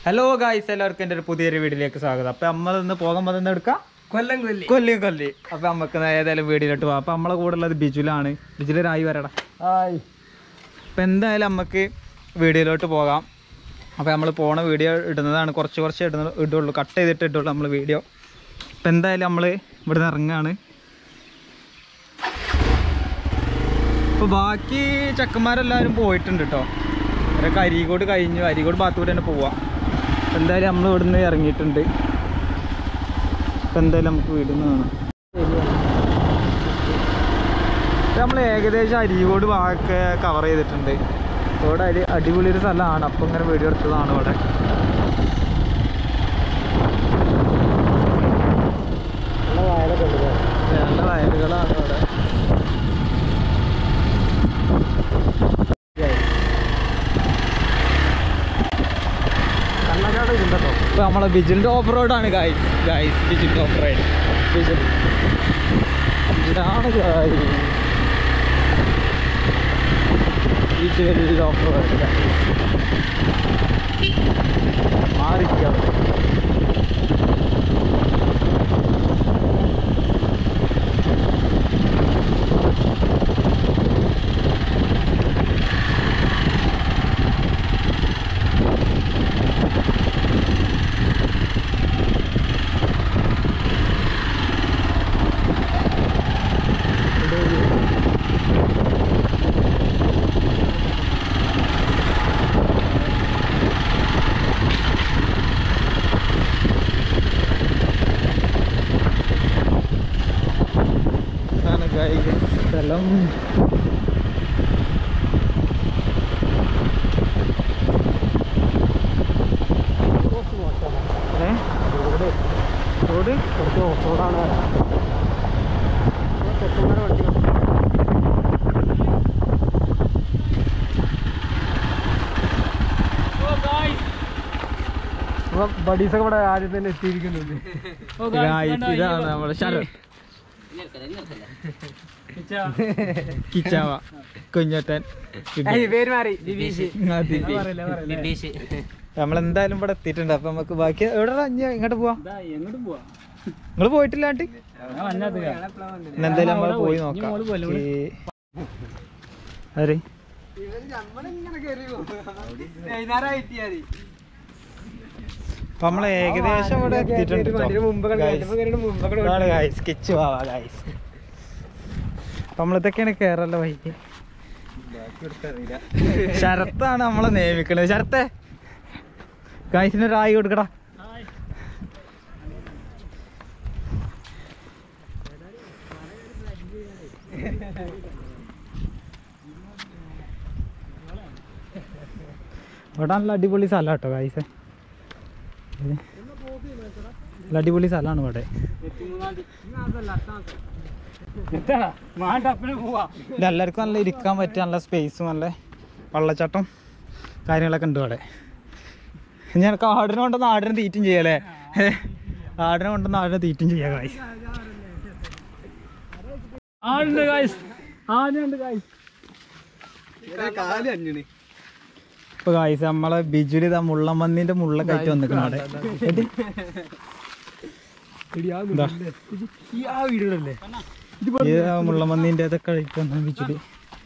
Hello guys എല്ലാവർക്കും എൻ്റെ ഒരു പുതിയൊരു വീഡിയോയിലേക്ക് സ്വാഗതം അപ്പം നമ്മൾ ഇന്ന് പോകാൻ പറ്റുന്ന എടുക്കാം കൊല്ലം കൊല്ലി കൊല്ലി കൊല്ലി അപ്പം നമുക്ക് ഏതായാലും വീഡിയോയിലോട്ട് പോകാം അപ്പം നമ്മളെ കൂടെ ഉള്ളത് ബിജുലാണ് ബിജുലൊരായി വരടാ ഹായ് അപ്പം എന്തായാലും നമുക്ക് വീഡിയോയിലോട്ട് പോകാം അപ്പോൾ നമ്മൾ പോണ വീഡിയോ ഇടുന്നതാണ് കുറച്ച് കുറച്ച് ഇടുന്ന ഇടുള്ളൂ കട്ട് ചെയ്തിട്ട് ഇടുള്ളൂ നമ്മൾ വീഡിയോ അപ്പം എന്തായാലും നമ്മൾ ഇവിടെ നിന്ന് ഇറങ്ങുകയാണ് ഇപ്പോൾ ബാക്കി ചെക്കന്മാരെല്ലാവരും പോയിട്ടുണ്ട് കേട്ടോ അവരൊക്കെ അരീക്കോട് കഴിഞ്ഞു അരീക്കോട് ഭാഗത്തൂടെ തന്നെ പോവാം അപ്പം എന്തായാലും നമ്മൾ ഇവിടുന്ന് ഇറങ്ങിയിട്ടുണ്ട് അപ്പം എന്തായാലും നമുക്ക് വീടിൽ നിന്ന് കാണാം നമ്മൾ ഏകദേശം അരീകോട് ഭാഗമൊക്കെ കവർ ചെയ്തിട്ടുണ്ട് ഇവിടെ അടി അടിപൊളി ഒരു സ്ഥലമാണ് അപ്പം ഇങ്ങനെ വീഡിയോ എടുത്തതാണ് ഇവിടെ നല്ല വയലൊക്കെ ഉണ്ട് നല്ല വയലുകളാണ് ഇവിടെ കണ്ണക്കാട് ഇതുണ്ടോ ഇപ്പൊ നമ്മളെ ബിജിലിന്റെ ഓഫ് റോഡാണ് ഗായ്സ് ഗായ്സ് ബിജിലിന്റെ ഓഫ് റോഡ് ബിജിൽ ഇതാണ് ഗായ്സ് ബിജിലിന്റെ ഓഫ് റോഡ് മാറിക്കാം ഇതാണ് ഗായ്സ് സ്ഥലം ഏ? റോഡ് കുറച്ച് ഓഫ് റോഡാണ് ചെക്കന്മാരെ വണ്ടി ബഡീസൊക്കെ ഇവിടെ ആദ്യം തന്നെ എത്തിയിരിക്കുന്നുണ്ട് ഗായ്സ് ഇതാണ് നമ്മുടെ ശരത് കിച്ചാവ കുഞ്ഞോട്ടൻ പേര് മാറി ബിബീഷ് ആ, ദിബി. നമ്മളെന്തായാലും ഇവിടെ എത്തിയിട്ടുണ്ട് അപ്പൊ നമുക്ക് ബാക്കി എവിടെ അഞ്ഞ ഇങ്ങോട്ട് പോവാ എങ്ങോട്ടും പോവാ നിങ്ങൾ പോയിട്ടില്ല ആട്ടി ഇന്നെന്തായാലും നമ്മൾ പോയി നോക്കാം ഏ. ആര് അപ്പൊ നമ്മള് ഏകദേശം ഇവിടെ എത്തിയിട്ടുണ്ട് സ്കെച്ച് പോവാ ഗൈസ് അപ്പൊ നമ്മളിതൊക്കെയാണ് കേറല്ല വൈകി ശരത്താണ് നമ്മളെ നിയമിക്കണത് ശരത്തെ ഗൈസിന് ഒരു ആയി കൊടുക്കടാ ഇവിടെ നല്ല അടിപൊളി സ്ഥലം കേട്ടോ ഗൈസ് നല്ല അടിപൊളി സ്ഥലമാണ് ഇവിടെ ഇത് എല്ലാവർക്കും നല്ല ഇരിക്കാൻ പറ്റിയ നല്ല സ്പേസും നല്ല വെള്ളച്ചാട്ടം കാര്യങ്ങളൊക്കെ ഉണ്ട് ഇവിടെ ഞാൻ ആടിനെ കൊണ്ടൊന്ന് ആടിനെ തീറ്റും ചെയ്യാല്ലേ ആടിനെ കൊണ്ടൊന്ന് ആടിനെ തീറ്റും ചെയ്യാം ഗായ്സ് ആടുണ്ട് ഗായ്സ് ആടുണ്ട് ഗായ്സ് കാല് അഞ്ഞിണ് ഇപ്പൊ ഗായ്സ് നമ്മളെ ബിജുലി ഇതാ മുള്ളമ്പന്നിന്റെ മുള്ളൊക്കെ ആയിട്ട് വന്നിക്കണം അവിടെ ഏത്? ഇതാ. ഈ ആ വീടുകളല്ലേ ഈ മുള്ളമ്പന്നിന്റെ ഇതൊക്കെ ആയിട്ട് വന്ന ബിജുലി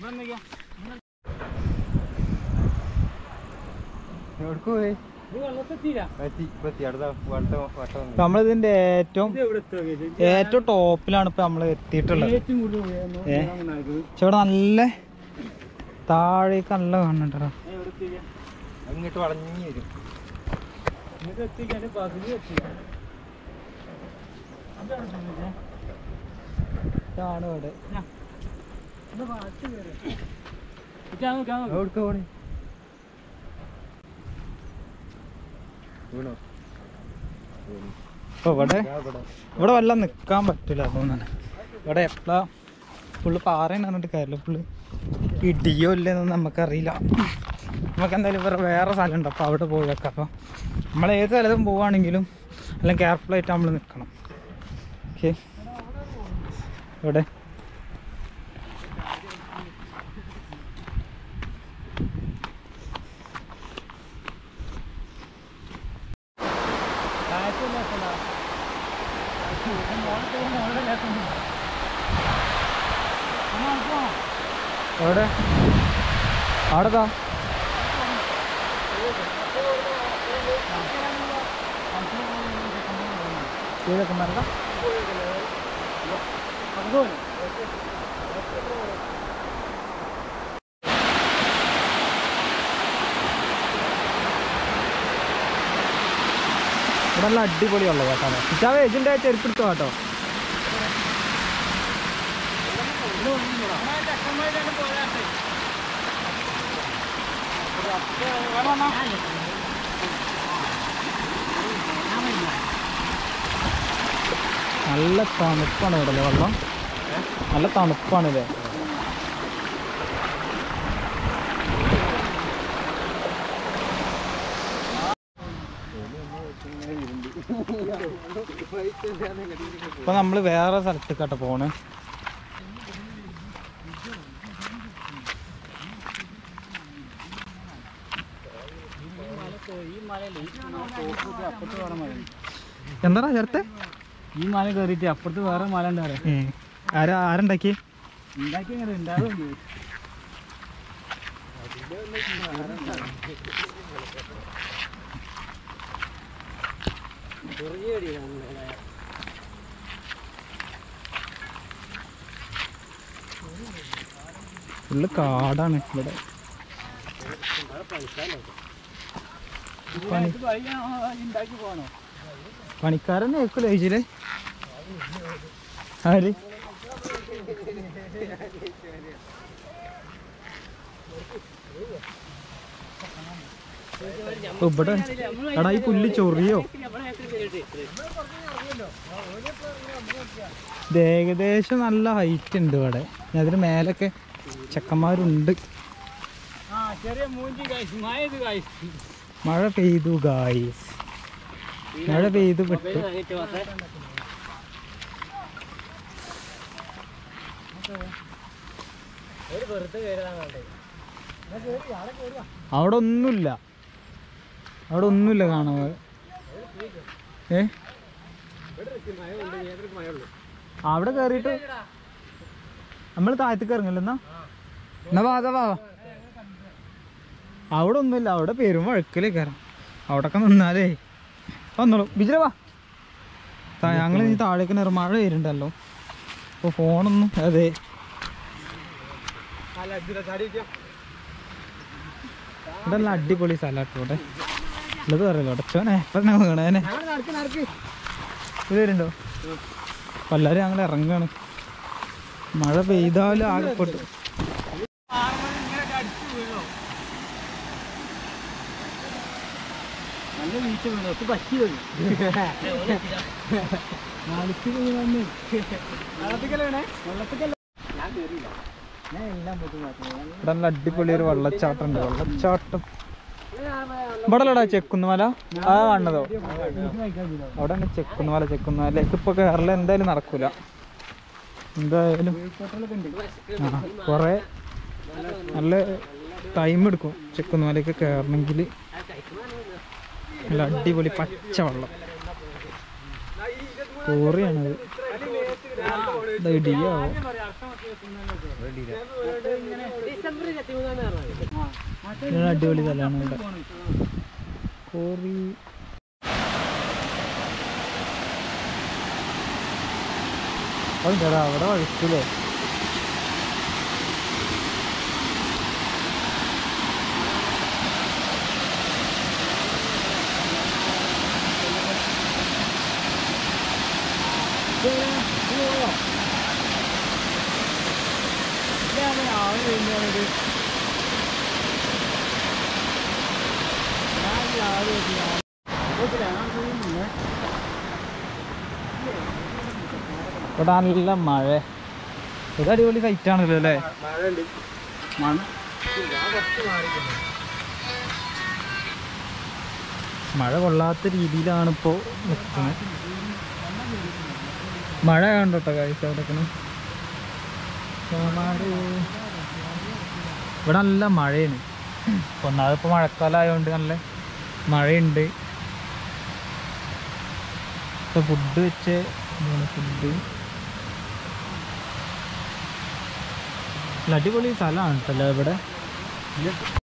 എവിടേക്ക് പോയി ഇപ്പൊ നമ്മളിതിന്റെ ഏറ്റവും ഏറ്റവും ടോപ്പിലാണ് ഇപ്പൊ നമ്മള് എത്തിയിട്ടുള്ളത് ഏ പക്ഷെ ഇവിടെ നല്ല താഴേക്ക് നല്ല കാണുന്നുണ്ടോ അങ്ങോട്ട് വളഞ്ഞു വരും ഇതാണ് ഇവിടെ എവിടേക്ക് പോണേ ഇപ്പൊ ഇവിടെ ഇവിടെ വല്ല നിക്കാൻ പറ്റില്ല തോന്നാണ് ഇവിടെ എപ്പോഴാ ഫുള്ള് പാറയാണ് പറഞ്ഞിട്ട് കാര്യമില്ല ഫുള്ള് ഇടിയോ ഇല്ലെന്നൊന്നും നമുക്കറിയില്ല നമുക്ക് എന്തായാലും വേറെ വേറെ സ്ഥലമുണ്ട് അപ്പോൾ അവിടെ പോയി വെക്കാം അപ്പോൾ നമ്മൾ ഏത് സ്ഥലത്തും പോവുകയാണെങ്കിലും എല്ലാം കെയർഫുള്ളായിട്ട് നമ്മൾ നിൽക്കണം ഓക്കെ ഇവിടെ എവിടെ അവിടെതാ ഏതൊക്കെ ഇവിടെ നല്ല അടിപൊളിയുള്ള കേട്ടോ ഇച്ചാവേ ഇതിൻ്റെ ചെരുപ്പ് എടുത്തോ കേട്ടോ നല്ല തണുപ്പാണ് ഇവിടെ അല്ലേ വെള്ളം നല്ല തണുപ്പാണ് ഇല്ലേ ഇപ്പൊ നമ്മള് വേറെ സ്ഥലത്തേക്കാട്ടോ പോണ് എന്താടാ ചേർത്തെ ഈ മല കയറിയിട്ട് അപ്പുറത്ത് വേറെ മല ഉണ്ട് പറയാം ആരാ ആരുണ്ടാക്കി ഉണ്ടാക്കി അങ്ങനെ ഉണ്ടാവും ഫുള്ള് കാടാണ് ഇവിടെ പണി ഉണ്ടാക്കി പോകണോ പണിക്കാരൻ കേൾക്കൂല ചേച്ചിയില് ആര് ഇപ്പൊ ഇവിടെ എടാ ഈ പുല്ല് ചൊറിയോ ഇത് ഏകദേശം നല്ല ഹൈറ്റ് ഉണ്ട് ഇവിടെ ഇനി അതിന് മേലൊക്കെ ചെക്കന്മാരുണ്ട് ആ ചെറിയ മൂഞ്ചി കായ്സ് മായത് കായ്സ് മഴ പെയ്തു ഗായ്സ് മഴ പെയ്തു പെട്ടു അവിടെ ഒന്നുമില്ല അവിടെ ഒന്നുമില്ല കാണാൻ ഏ അവിടെ കയറിയിട്ട് നമ്മൾ താഴത്തേക്ക് ഇറങ്ങില്ല എന്നാ എന്നാ വാ അതാ വാ അവിടെ ഒന്നുമില്ല അവിടെ പെരും വഴക്കിലേ കയറാം അവിടൊക്കെ നിന്നാലേ വന്നോളൂ ബിജില വാ ഞങ്ങൾ ഇനി താഴേക്ക് നേരം മഴ വരുന്നുണ്ടല്ലോ അപ്പോൾ ഫോണൊന്നും അതെ ഇവിടെ നല്ല അടിപൊളി സ്ഥലമാട്ടോ ഇവിടെ ഉള്ളത് പറയല്ലോ ഉടച്ചോനെ എപ്പം വീണേനെ ഇത് വരുന്നുണ്ടോ അപ്പം എല്ലാവരും ഞങ്ങൾ ഇറങ്ങാണ് മഴ പെയ്താലും ആകെപ്പെട്ടു നല്ല വീഴ്ച വീണു ഒക്കെ പറ്റി വന്നു നാളിക്ക് വീണു വെള്ളത്തിക്കല്ലേ വെള്ളത്തിക്കല്ല ഞാൻ കയറിയില്ല ഞാൻ എല്ലാം പൊട്ടി മാറ്റി ഇവിടെ നല്ല അടിപൊളി ഒരു വെള്ളച്ചാട്ടം ഉണ്ട് വെള്ളച്ചാട്ടം ഇവിടെ അല്ലടാ ചെക്കുന്നുമല ആ കാണുന്നതോ അവിടെ ആണ് ചെക്കുന്നുമല ചെക്കുന്നുമല ഇപ്പൊ കേരളം എന്തായാലും നടക്കൂല എന്തായാലും ആ കൊറേ നല്ല ടൈം എടുക്കും ചെക്കുന്നുമലയൊക്കെ കയറണമെങ്കിൽ നല്ല അടിപൊളി പച്ച വെള്ളം കോറിയാണത് ഇത് ഇടിയാവോ ഇത് അടിപൊളി സ്ഥലമാണ് ഇവിടെ കോറി അതെന്താ അവിടെ വഴുക്കില്ലേ ഇവിടെ നല്ല മഴ ഇത് അടിപൊളി സൈറ്റ് ആണല്ലോ അല്ലേ മഴയുണ്ട് മണ്ണ് മഴ കൊള്ളാത്ത രീതിയിലാണ് ഇപ്പോൾ നിൽക്കുന്നത് മഴ കണ്ടോട്ടോ കാഴ്ച കിടക്കണം ഇവിടെ നല്ല മഴയാണ് ഒന്നാമത് ഇപ്പോൾ മഴക്കാലം ആയതുകൊണ്ട് നല്ല മഴയുണ്ട് ഫുഡ് വെച്ച് ഫുഡ് അടിപൊളി സ്ഥലമാണ് കേട്ടല്ലോ ഇവിടെ